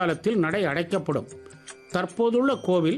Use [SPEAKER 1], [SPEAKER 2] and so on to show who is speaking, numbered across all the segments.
[SPEAKER 1] காலத்தில் நடை அடைக்கப்படும் தற்போதுள்ள கோவில்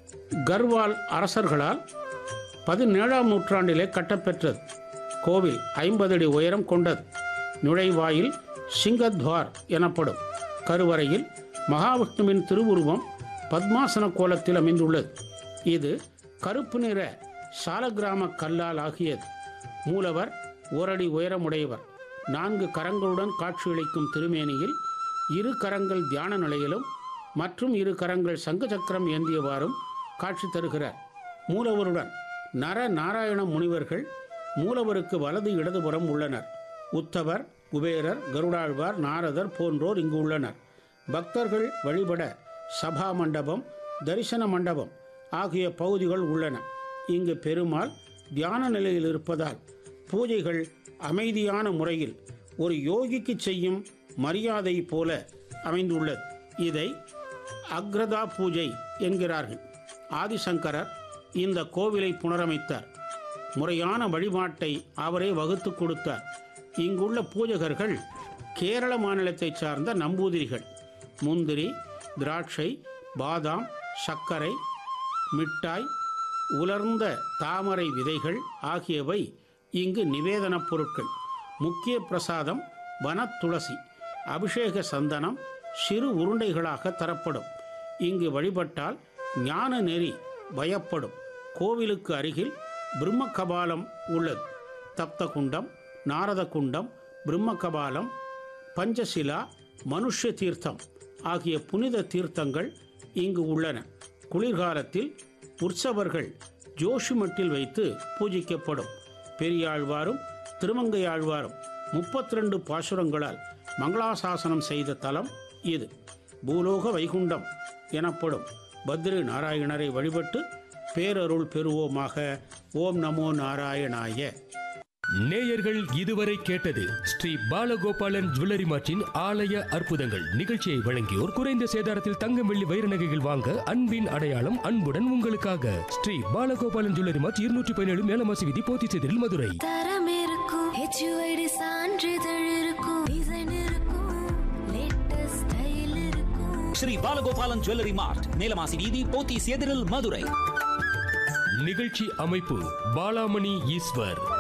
[SPEAKER 1] கர்வால் அரசர்களால் பதினேழாம் நூற்றாண்டிலே கட்டப்பெற்றது கோவில் ஐம்பது அடி உயரம் கொண்டது நுழைவாயில் சிங்கத்வார் எனப்படும் கருவறையில் மகாவிஷ்ணுவின் திருவுருவம் பத்மாசன கோலத்தில் அமைந்துள்ளது இது கருப்பு நிற சாலக்கிராம கல்லால் ஆகியது மூலவர் ஓரடி உயரமுடையவர் நான்கு கரங்களுடன் காட்சியளிக்கும் திருமேனியில் இரு கரங்கள் தியான நிலையிலும் மற்றும் இரு கரங்கள் சங்கு சக்கரம் ஏந்தியவாறும் காட்சி தருகிறார் மூலவருடன் நர நாராயண முனிவர்கள் மூலவருக்கு வலது இடதுபுறம் உள்ளனர் உத்தவர் குபேரர் கருடாழ்வார் நாரதர் போன்றோர் இங்கு உள்ளனர் பக்தர்கள் வழிபட சபா மண்டபம் தரிசன மண்டபம் ஆகிய பகுதிகள் உள்ளன இங்கு பெருமாள் தியான நிலையில் இருப்பதால் பூஜைகள் அமைதியான முறையில் ஒரு யோகிக்கு செய்யும் மரியாதை போல அமைந்துள்ளது இதை அக்ரதா பூஜை என்கிறார்கள் ஆதிசங்கரர் இந்த கோவிலை புனரமைத்தார் முறையான வழிபாட்டை அவரே வகுத்து கொடுத்தார் இங்குள்ள பூஜகர்கள் கேரள மாநிலத்தைச் சார்ந்த நம்பூதிரிகள் முந்திரி திராட்சை பாதாம் சர்க்கரை மிட்டாய் உலர்ந்த தாமரை விதைகள் ஆகியவை இங்கு நிவேதனப் பொருட்கள் முக்கிய பிரசாதம் வனத்துளசி அபிஷேக சந்தனம் சிறு உருண்டைகளாக தரப்படும் இங்கு வழிபட்டால் ஞான நெறி பயப்படும் கோவிலுக்கு அருகில் பிரம்ம கபாலம் உள்ளது தப்த குண்டம் நாரத குண்டம் பிரம்ம கபாலம் பஞ்சசிலா மனுஷ தீர்த்தம் ஆகிய புனித தீர்த்தங்கள் இங்கு உள்ளன குளிர்காலத்தில் உற்சவர்கள் ஜோஷிமட்டில் வைத்து பூஜிக்கப்படும் பெரியாழ்வாரும் திருமங்கையாழ்வாரும் முப்பத்தி ரெண்டு பாசுரங்களால் மங்களாசாசனம் செய்த தலம் இது பூலோக வைகுண்டம் எனப்படும் பத்ரி நாராயணரை வழிபட்டு பேரருள் பெறுவோமாக ஓம் நமோ நாராயணாய
[SPEAKER 2] நேயர்கள் இதுவரை கேட்டது ஸ்ரீ பாலகோபாலன் ஜுவல்லரி மார்ட்டின் ஆலய அற்புதங்கள் நிகழ்ச்சியை வழங்கியோர் குறைந்த சேதாரத்தில் தங்கம் வெள்ளி வைர நகைகள் வாங்க அன்பின் அடையாளம் அன்புடன் உங்களுக்காக ஸ்ரீ பாலகோபாலன் ஜுவல்லரி மார்ட் இருநூற்றி பதினேழு மேலமாசி விதி போத்திச்செதில் மதுரை
[SPEAKER 3] தரம் இருக்கும் ஹெச்யூஐடி சான்றிதழ் இருக்கும் டிசைன் இருக்கும் லேட்டஸ்ட் ஸ்டைல் இருக்கும்
[SPEAKER 4] ஸ்ரீ பாலகோபாலன் ஜுவல்லரி மார்ட் மேலமாசி வீதி போத்தீஸ் எதிரில் மதுரை
[SPEAKER 2] நிகழ்ச்சி அமைப்பு பாலாமணி ஈஸ்வர்